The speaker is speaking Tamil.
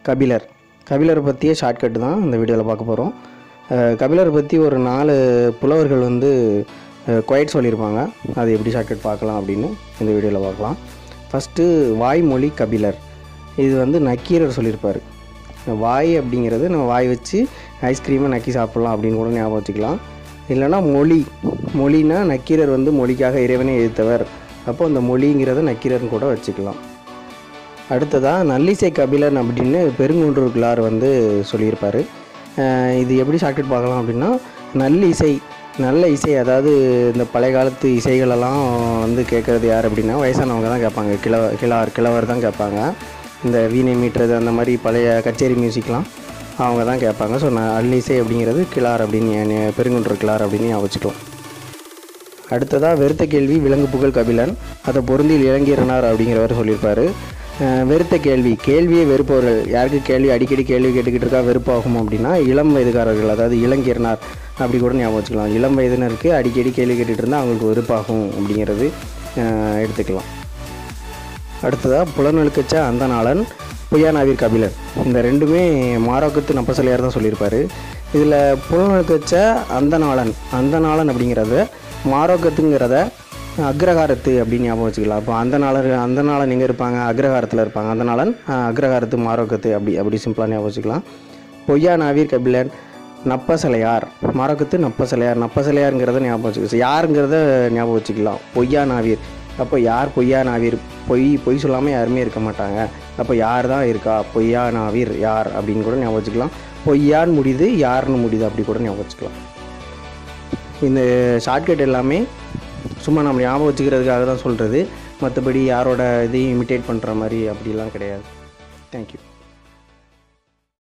கபிலர் கபிலரை பற்றிய ஷார்ட்கட் தான் இந்த வீடியோவில் பார்க்க போகிறோம் கபிலரை பற்றி ஒரு நாலு புலவர்கள் வந்து குவைட் சொல்லியிருப்பாங்க அது எப்படி ஷார்ட்கட் பார்க்கலாம் அப்படின்னு இந்த வீடியோவில் பார்க்கலாம் ஃபஸ்ட்டு வாய்மொழி கபிலர் இது வந்து நக்கீரர் சொல்லியிருப்பார் வாய் அப்படிங்கிறது நம்ம வாய் வச்சு ஐஸ்கிரீமை நக்கி சாப்பிட்லாம் அப்படின்னு கூட ஞாபகம் வச்சுக்கலாம் இல்லைன்னா மொழி மொழினா நக்கீரர் வந்து மொழிக்காக இறைவனை எதிர்த்தவர் அப்போ அந்த மொழிங்கிறத நக்கீரர்னு கூட வச்சுக்கலாம் அடுத்ததாக நல்லிசை கபிலன் அப்படின்னு பெருங்குன்றூர்கிளார் வந்து சொல்லியிருப்பார் அஹ் இது எப்படி ஷார்ட்கட் பார்க்கலாம் அப்படின்னா நல்லிசை நல்ல இசை அதாவது இந்த பழைய காலத்து இசைகளெல்லாம் வந்து கேட்குறது யார் அப்படின்னா வயசானவங்க தான் கேட்பாங்க கிழவ கிழார் கிழவர் தான் கேட்பாங்க இந்த வீணை மீட்டுறது அந்த மாதிரி பழைய கச்சேரி மியூசிக்லாம் அவங்க தான் கேட்பாங்க ஸோ நல்லிசை அப்படிங்கிறது கிளார் அப்படின்னு பெருங்குன்றூர் கிளார் அப்படின்னு ஞாபகம் வச்சுக்கலாம் அடுத்ததாக வெறுத்த கேள்வி விலங்கு புகழ் கபிலன் அதை பொருந்தில் இளங்கீரனார் அப்படிங்கிறவர் சொல்லியிருப்பார் அஹ் வெறுத்த கேள்வி கேள்வியை வெறுப்பவர்கள் யாருக்கு கேள்வி அடிக்கடி கேள்வி கேட்டுக்கிட்டு இருக்கா வெறுப்பாகும் அப்படின்னா இளம் வயதுக்காரர்கள் அதாவது இளங்கீரனார் அப்படி கூட ஞாபகம் வச்சுக்கலாம் இளம் வயதினருக்கு அடிக்கடி கேள்வி கேட்டுட்டு இருந்தால் அவங்களுக்கு வெறுப்பாகும் அப்படிங்கிறது அஹ் எடுத்துக்கலாம் அடுத்ததாக புலனொழுக்கச்ச அந்தநாளன் புயானாவிர் கபிலர் இந்த ரெண்டுமே மாரோக்கத்து நப்பசலையார் தான் சொல்லியிருப்பார் இதில் புலனொழுக்கச்ச அந்தநாளன் அந்தநாளன் அப்படிங்கிறத மாரோக்கத்துங்கிறத அக்ரகாரத்து அப்படின்னு ஞாபகம் வச்சுக்கலாம் அப்போ அந்த நாளர் அந்த நாளன் எங்கே இருப்பாங்க அக்ரகாரத்தில் இருப்பாங்க அந்த நாளன் அஹ், அக்ரகாரத்து மாரோக்கத்து அப்படி அப்படி சிம்பிளாக ஞாபகம் வச்சுக்கலாம் பொய்யா நாவீர் கபிலன் நப்பசலையார் மாரோக்கத்து நப்பசலையார் நப்பசலையாருங்கிறத ஞாபகம் வச்சுக்கலாம் யாருங்கிறத ஞாபகம் வச்சுக்கலாம் பொய்யா நாவீர் அப்போ யார் பொய்யா நாவீர் பொய் பொய் சொல்லாமல் யாருமே இருக்க மாட்டாங்க அப்போ யார் தான் இருக்கா பொய்யா நாவீர் யார் அப்படின்னு கூட ஞாபகம் வச்சுக்கலாம் பொய்யான்னு முடியுது யாருன்னு முடியுது அப்படி கூட ஞாபகம் வச்சுக்கலாம் இந்த ஷார்ட்கட் எல்லாமே சும்மா நம்ம ஞாபகம் வச்சுக்கிறதுக்காக தான் சொல்கிறது மற்றபடி யாரோட இதையும் இமிட்டேட் பண்ணுற மாதிரி அப்படிலாம் கிடையாது தேங்க்யூ